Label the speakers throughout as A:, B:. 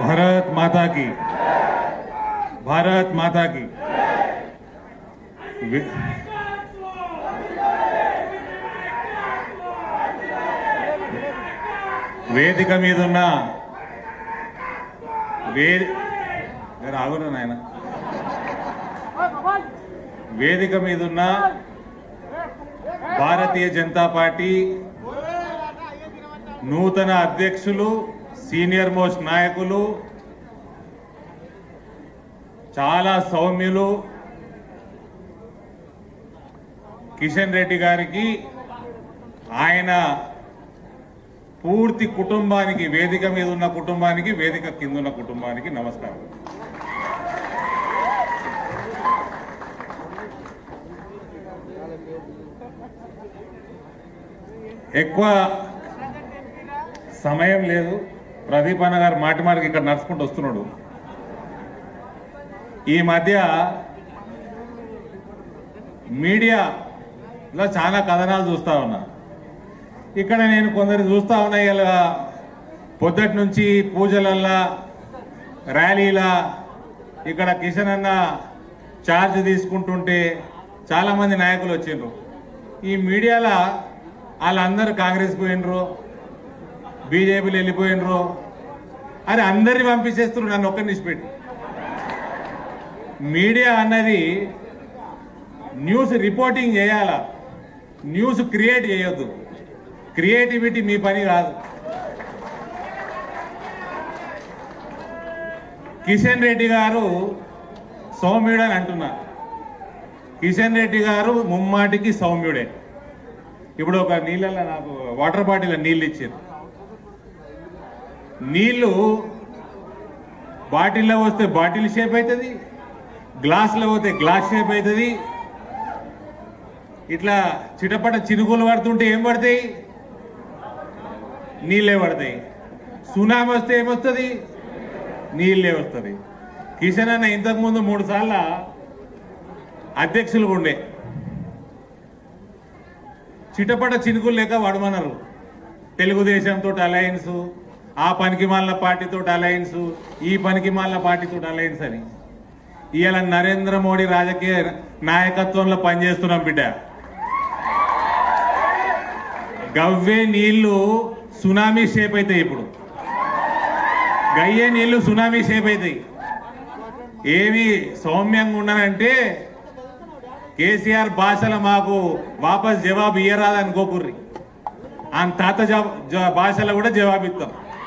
A: भारत माता की भारत माता की वे- వేదిక మీద ఉన్న వే రాగురా నాయన వేదిక మీద ఉన్న భారతీయ జనతా పార్టీ నూతన అధ్యక్షులు సీనియర్ మోస్ట్ నాయకులు చాలా సౌమ్యులు కిషన్ రెడ్డి గారికి ఆయన పూర్తి కుటుంబానికి వేదిక మీద ఉన్న కుటుంబానికి వేదిక కింద ఉన్న కుటుంబానికి నమస్కారం ఎక్కువ సమయం లేదు ప్రదీప్ అన్న గారు మాటి మాటికి ఇక్కడ నడుచుకుంటూ వస్తున్నాడు ఈ మధ్య మీడియాలో చాలా కథనాలు చూస్తా ఉన్నా ఇక్కడ నేను కొందరు చూస్తా ఉన్నా ఇలా పొద్దుటి నుంచి పూజలల్లా ర్యాలీలా ఇక్కడ కిషన్ అన్న ఛార్జ్ తీసుకుంటుంటే చాలా మంది నాయకులు వచ్చిండ్రు ఈ మీడియాలో వాళ్ళందరూ కాంగ్రెస్ పోయినరు బీజేపీలు వెళ్ళిపోయినరు అని అందరిని పంపించేస్తున్నారు నన్ను ఒక్కరిని నిలిచిపెట్టి మీడియా అన్నది న్యూస్ రిపోర్టింగ్ చేయాలా న్యూస్ క్రియేట్ చేయొద్దు క్రియేటివిటీ మీ పని కాదు కిషన్ రెడ్డి గారు సౌమ్యుడు అని అంటున్నారు కిషన్ రెడ్డి గారు ముమ్మాటికి సౌమ్యుడే ఇప్పుడు ఒక నీళ్ళల్లో నాకు వాటర్ బాటిల్ నీళ్ళు ఇచ్చారు నీళ్లు బాటిల్లో వస్తే బాటిల్ షేప్ అవుతుంది గ్లాస్లో పోతే గ్లాస్ షేప్ అవుతుంది ఇట్లా చిటపట చినుకులు పడుతుంటే ఏం పడతాయి నీళ్ళే పడతాయి సునామీ వస్తే ఏమొస్తుంది నీళ్ళే వస్తుంది కిషన్ అన్న ఇంతకుముందు మూడు సార్ల అధ్యక్షులుగా ఉండే చిటపట చినుకులు లేక వాడమన్నారు తెలుగుదేశంతో అలయన్స్ ఆ పనికి మాలిన పార్టీతో అలయన్స్ ఈ పనికి మాలిన పార్టీతో అలయన్స్ అని ఇవాళ నరేంద్ర మోడీ రాజకీయ నాయకత్వంలో పనిచేస్తున్నాం బిడ్డ గవ్వే నీళ్లు సునామీ షేప్ అవుతాయి ఇప్పుడు గయ్యే నీళ్లు సునామీ షేప్ అవుతాయి ఏమి సౌమ్యంగా ఉన్నానంటే కేసీఆర్ భాషలో మాకు వాపస్ జవాబు ఇయ్యరాదనుకోకుర్రి ఆ తాత జవా- జ- భాషలో కూడా జవాబు ఇస్తాం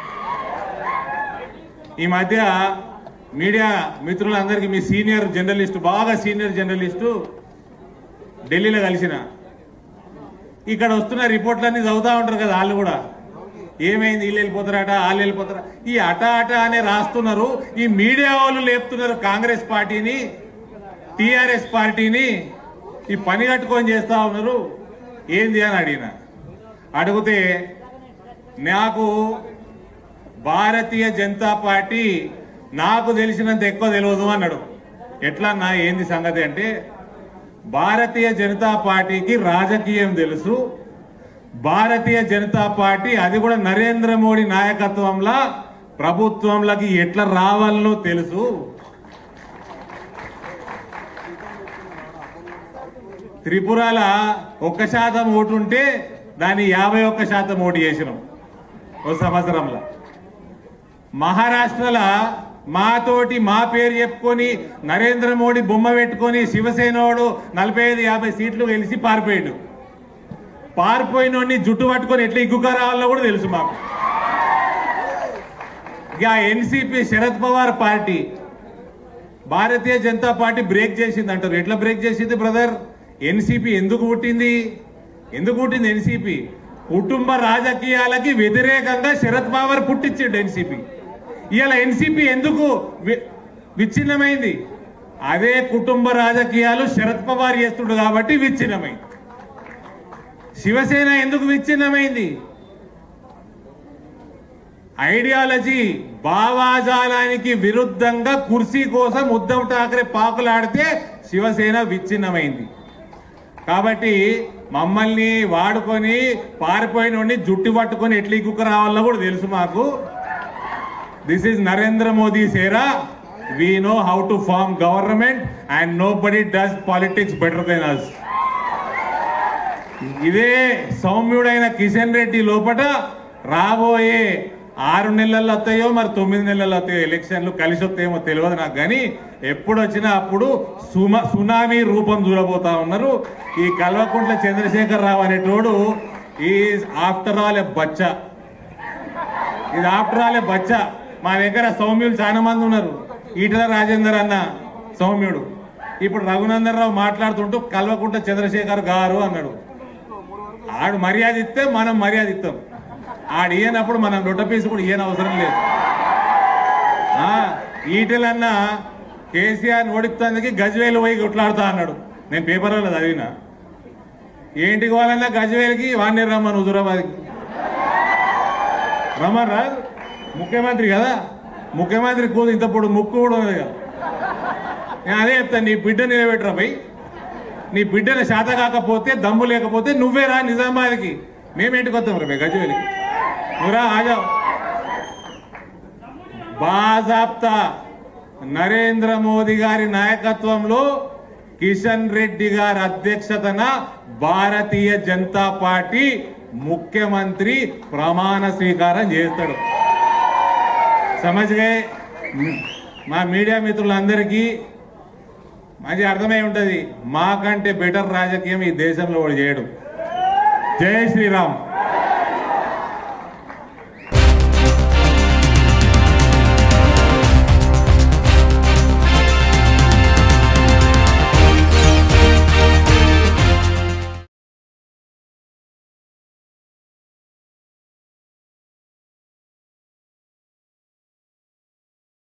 A: ఈ మధ్య మీడియా మిత్రులందరికీ మీ సీనియర్ జర్నలిస్టు బాగా సీనియర్ జర్నలిస్టు ఢిల్లీలో కలిసిన ఇక్కడ వస్తున్న రిపోర్ట్లన్నీ చదువుతా ఉంటారు కదా వాళ్ళు కూడా ఏమైంది వీళ్ళు వెళ్ళిపోతారట వాళ్ళు వెళ్ళిపోతారా ఈ అట అట అనే రాస్తున్నారు ఈ మీడియా వాళ్ళు లేపుతున్నారు కాంగ్రెస్ పార్టీని టిఆర్ఎస్ పార్టీని ఈ పని కట్టుకొని చేస్తా ఉన్నారు ఏంది అని అడిగిన అడిగితే నాకు భారతీయ జనతా పార్టీ నాకు తెలిసినంత ఎక్కువ తెలియదు అన్నాడు ఎట్లా నా ఏంది సంగతి అంటే భారతీయ జనతా పార్టీకి రాజకీయం తెలుసు భారతీయ జనతా పార్టీ అది కూడా నరేంద్ర మోడీ నాయకత్వంలో ప్రభుత్వంలోకి ఎట్లా రావాలనో తెలుసు త్రిపురల ఒక్క శాతం ఓటు ఉంటే దాన్ని యాభై ఒక్క శాతం ఓటు చేసినాం ఓ సంవత్సరంలో మహారాష్ట్రల మాతోటి మా పేరు చెప్పుకొని నరేంద్ర మోడీ బొమ్మ పెట్టుకొని శివసేనోడు నలభై ఐదు యాభై సీట్లు గెలిచి పారిపోయాడు పారిపోయినోడిని జుట్టు పట్టుకొని ఎట్లా ఇగ్గుగా రావాలో కూడా తెలుసు మాకు ఇక NCP Sharad Pawar party Bharatiya Janata party break చేసింది అంటారు ఎట్లా బ్రేక్ చేసింది బ్రదర్ ఎన్సిపి ఎందుకు పుట్టింది ఎందుకు పుట్టింది ఎన్సిపి కుటుంబ రాజకీయాలకి వ్యతిరేకంగా శరద్ పవార్ పుట్టించాడు ఎన్సిపి ఇవాళ ఎన్సిపి ఎందుకు వి- విచ్ఛిన్నమైంది అదే కుటుంబ రాజకీయాలు శరద్ పవార్ చేస్తుడు కాబట్టి విచ్ఛిన్నమైంది శివసేన ఎందుకు విచ్ఛిన్నమైంది ఐడియాలజీ భావాజాలానికి విరుద్ధంగా కుర్సీ కోసం ఉద్ధవ్ ఠాకరే పాకులాడితే శివసేన విచ్ఛిన్నమైంది కాబట్టి మమ్మల్ని వాడుకొని పారిపోయిన జుట్టు పట్టుకొని ఎట్లా ఇక్కుకు రావాలో కూడా తెలుసు మాకు దిస్ ఈజ్ నరేంద్ర మోదీ సేరా we know how to form government and nobody does politics better than us ఇదే సౌమ్యుడైన కిషన్ రెడ్డి లోపట రాబోయే ఆరు నెలల్లో వస్తాయో మరి తొమ్మిది నెలల్లో వస్తాయో ఎలక్షన్లు కలిసి వస్తాయేమో తెలియదు నాకు కానీ ఎప్పుడు వచ్చినా అప్పుడు సుమ సునామీ రూపం చూడబోతా ఉన్నారు ఈ కల్వకుంట్ల చంద్రశేఖర్ రావు అనేటోడు ఈ ఆఫ్టర్ ఆల్ ఎ బచ్చా ఇది ఆఫ్టర్ ఆల్ ఏ బచ్చా మా దగ్గర సౌమ్యులు చాలా మంది ఉన్నారు ఈటల రాజేందర్ అన్న సౌమ్యుడు ఇప్పుడు రఘునందన్ రావు మాట్లాడుతుంటూ కల్వకుంట చంద్రశేఖర్ గారు అన్నాడు ఆడు మర్యాద ఇస్తే మనం మర్యాద ఇస్తాం ఆడు ఇయ్యనప్పుడు మనం రొట్ట పీసు కూడా ఇయ్యని అవసరం లేదు ఆ, ఈటలన్న కేసీఆర్ ఓడిస్తానికి గజ్వేలు పోయి కొట్లాడుతా అన్నాడు నేను పేపర్లో చదివినా ఏంటికి వాళ్ళన్నా గజ్వేల్కి వాణ్ణి రమ్మను హుజురాబాద్కి రమ్మన్ రాదు ముఖ్యమంత్రి కదా ముఖ్యమంత్రి కూదు ఇంత పొడు ముక్కు కూడా ఉంది కదా నేను అదే చెప్తాను నీ బిడ్డ నిలబెట్టరా పోయి నీ బిడ్డల శాత కాకపోతే దమ్ము లేకపోతే నువ్వే రా నిజామాబాద్కి మేమేంటికి వస్తాం రా గజ్వేలికి నువ్వురా ఆజావు బాజాప్తా నరేంద్ర మోదీ గారి నాయకత్వంలో కిషన్ రెడ్డి గారి అధ్యక్షతన భారతీయ జనతా పార్టీ ముఖ్యమంత్రి ప్రమాణ స్వీకారం చేస్తాడు సమజ్గా మా మీడియా మిత్రులందరికీ మంచి అర్థమై ఉంటది మాకంటే బెటర్ రాజకీయం ఈ దేశంలో వాడు చేయడు జై శ్రీరామ్